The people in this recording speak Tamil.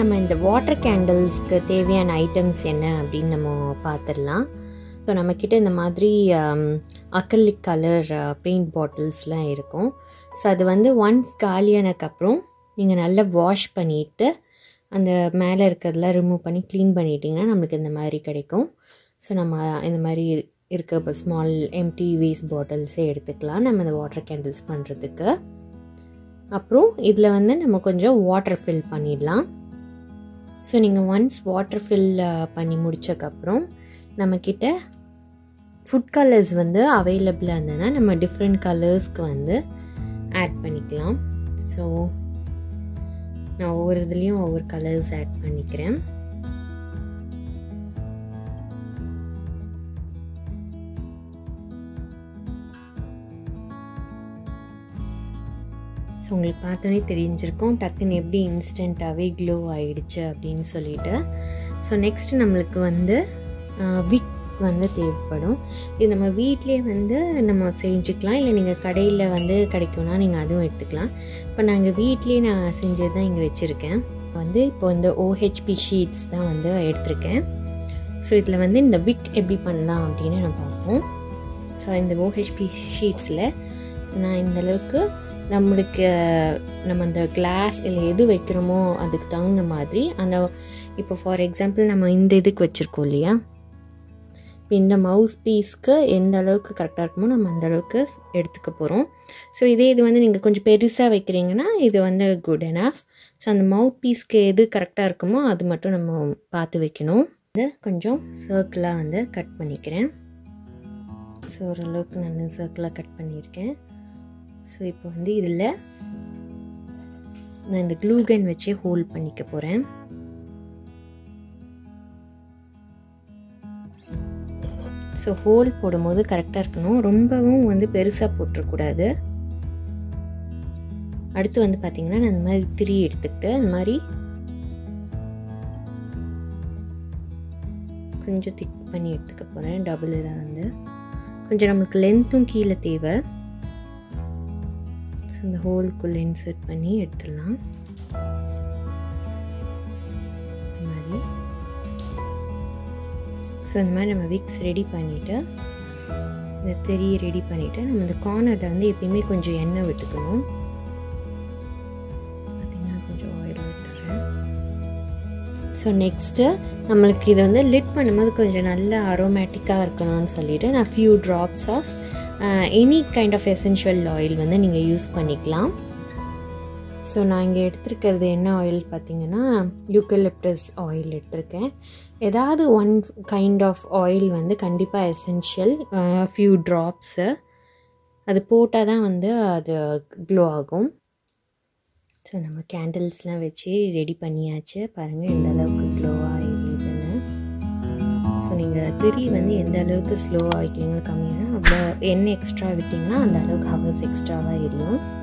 நம்ம இந்த வாட்டர் கேண்டில்ஸ்க்கு தேவையான ஐட்டம்ஸ் என்ன அப்படின்னு நம்ம பார்த்துடலாம் ஸோ நம்மக்கிட்ட இந்த மாதிரி அக்கலிக் கலர் பெயிண்ட் பாட்டில்ஸ்லாம் இருக்கும் ஸோ அது வந்து ஒன்ஸ் காலியானதுக்கப்புறம் நீங்கள் நல்லா வாஷ் பண்ணிவிட்டு அந்த மேலே இருக்கிறதெல்லாம் ரிமூவ் பண்ணி க்ளீன் பண்ணிட்டீங்கன்னா நம்மளுக்கு இந்த மாதிரி கிடைக்கும் ஸோ நம்ம இந்த மாதிரி இருக்க இப்போ ஸ்மால் எம்டி வேஸ்ட் பாட்டில்ஸே எடுத்துக்கலாம் நம்ம இந்த வாட்டர் கேண்டில்ஸ் பண்ணுறதுக்கு அப்புறம் இதில் வந்து நம்ம கொஞ்சம் வாட்டர் ஃபில் பண்ணிடலாம் ஸோ நீங்கள் ஒன்ஸ் வாட்டர் ஃபில் பண்ணி முடிச்சக்கப்புறம் நம்மக்கிட்ட ஃபுட் கலர்ஸ் வந்து அவைலபிளாக இருந்ததுன்னா நம்ம டிஃப்ரெண்ட் கலர்ஸ்க்கு வந்து ஆட் பண்ணிக்கலாம் ஸோ நான் ஒவ்வொரு இதுலேயும் ஒவ்வொரு கலர்ஸ் ஆட் பண்ணிக்கிறேன் ஸோ உங்களுக்கு பார்த்தோன்னே தெரிஞ்சிருக்கும் டக்குன்னு எப்படி இன்ஸ்டண்ட்டாகவே க்ளோ ஆகிடுச்சு அப்படின்னு சொல்லிட்டு ஸோ நெக்ஸ்ட் நம்மளுக்கு வந்து விக் வந்து தேவைப்படும் இது நம்ம வீட்லேயே வந்து நம்ம செஞ்சுக்கலாம் இல்லை நீங்கள் கடையில் வந்து கிடைக்கும்னா நீங்கள் அதுவும் எடுத்துக்கலாம் இப்போ நாங்கள் வீட்லேயே நான் செஞ்சது தான் இங்கே வச்சுருக்கேன் வந்து இப்போ இந்த ஓஹெச்பி ஷீட்ஸ் தான் வந்து எடுத்திருக்கேன் ஸோ இதில் வந்து இந்த விக் எப்படி பண்ணலாம் அப்படின்னு நான் பார்ப்போம் ஸோ இந்த ஓஹெச்பி ஷீட்ஸில் நான் இந்தளவுக்கு நம்மளுக்கு நம்ம அந்த கிளாஸ் இல்லை எது வைக்கிறோமோ அதுக்கு தகுந்த மாதிரி அந்த இப்போ ஃபார் எக்ஸாம்பிள் நம்ம இந்த இதுக்கு வச்சுருக்கோம் இல்லையா இப்போ இந்த மவுஸ் பீஸ்க்கு எந்த அளவுக்கு கரெக்டாக இருக்குமோ நம்ம அந்த அளவுக்கு எடுத்துக்க போகிறோம் ஸோ இதே இது வந்து நீங்கள் கொஞ்சம் பெருசாக வைக்கிறீங்கன்னா இது வந்து குட் எனஃப் ஸோ அந்த மவுத் பீஸ்க்கு எது கரெக்டாக இருக்குமோ அது மட்டும் நம்ம பார்த்து வைக்கணும் வந்து கொஞ்சம் சர்க்கிளாக வந்து கட் பண்ணிக்கிறேன் ஸோ ஓரளவுக்கு நான் சர்க்கிளாக கட் பண்ணியிருக்கேன் ஸோ இப்போ வந்து இதில் நான் இந்த க்ளூகன் வச்சே ஹோல்ட் பண்ணிக்க போகிறேன் ஸோ ஹோல் போடும்போது கரெக்டாக இருக்கணும் ரொம்பவும் வந்து பெருசாக போட்டுறக்கூடாது அடுத்து வந்து பார்த்திங்கன்னா நான் இந்த மாதிரி திரி எடுத்துக்கிட்டு இந்த மாதிரி கொஞ்சம் திக் பண்ணி எடுத்துக்க போகிறேன் டபுள் இதாக வந்து கொஞ்சம் நம்மளுக்கு லென்த்தும் கீழே தேவை ஸோ இந்த ஹோல்குள்ளே இன்சர்ட் பண்ணி எடுத்துடலாம் இந்த மாதிரி ஸோ இந்த மாதிரி நம்ம விக்ஸ் ரெடி பண்ணிவிட்டு இந்த தெரிய ரெடி பண்ணிவிட்டு நம்ம இந்த கார்னரில் வந்து எப்பயுமே கொஞ்சம் எண்ணெய் விட்டுக்கணும் பார்த்திங்கன்னா கொஞ்சம் ஆயில் விட்டுறேன் ஸோ நெக்ஸ்ட்டு நம்மளுக்கு இதை வந்து லிட் பண்ணும்போது கொஞ்சம் நல்ல அரோமேட்டிக்காக இருக்கணும்னு சொல்லிவிட்டு நான் few drops of any kind of essential oil வந்து நீங்கள் யூஸ் பண்ணிக்கலாம் ஸோ நான் இங்கே எடுத்துருக்கிறது என்ன ஆயில் பார்த்தீங்கன்னா யூக்கலிப்டஸ் ஆயில் எடுத்திருக்கேன் ஏதாவது ஒன் கைண்ட் ஆஃப் ஆயில் வந்து கண்டிப்பாக எசென்ஷியல் ஃபியூ ட்ராப்ஸு அது போட்டால் தான் வந்து அது க்ளோ ஆகும் ஸோ நம்ம கேண்டில்ஸ்லாம் வச்சு ரெடி பண்ணியாச்சு பாருங்கள் எந்த அளவுக்கு க்ளோ ஆகிடுதுன்னு ஸோ நீங்கள் திரி வந்து எந்த அளவுக்கு ஸ்லோ ஆகிக்கிறீங்களோ கம்மியாக அவ்வளோ எண்ணெய் எக்ஸ்ட்ரா விட்டிங்கன்னா அந்த அளவுக்கு ஹவர்ஸ் எக்ஸ்ட்ராவாக எரியும்